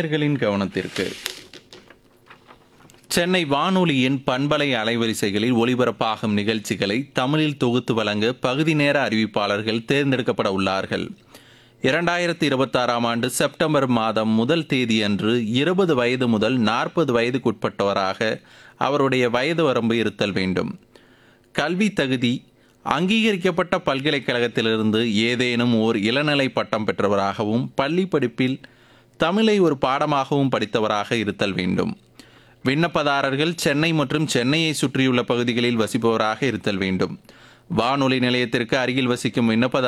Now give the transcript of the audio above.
நேயர்களின் கவனத்திற்கு சென்னை வானொலியின் பண்பலை அலைவரிசைகளில் ஒளிபரப்பாகும் நிகழ்ச்சிகளை தமிழில் தொகுத்து வழங்க பகுதி நேர அறிவிப்பாளர்கள் தேர்ந்தெடுக்கப்பட உள்ளார்கள் இரண்டாயிரத்தி இருபத்தாறாம் ஆண்டு செப்டம்பர் மாதம் முதல் தேதியன்று இருபது வயது முதல் நாற்பது வயதுக்குட்பட்டவராக அவருடைய வயது வரம்பு இருத்தல் வேண்டும் கல்வி தகுதி அங்கீகரிக்கப்பட்ட பல்கலைக்கழகத்திலிருந்து ஏதேனும் ஓர் இளநிலை பட்டம் பெற்றவராகவும் பள்ளி படிப்பில் தமிழை ஒரு பாடமாகவும் படித்தவராக இருத்தல் வேண்டும் விண்ணப்பதாரர்கள் சென்னை மற்றும் சென்னையை சுற்றியுள்ள பகுதிகளில் வசிப்பவராக இருத்தல் வேண்டும் வானொலி நிலையத்திற்கு அருகில் வசிக்கும் விண்ணப்பதாரர்கள்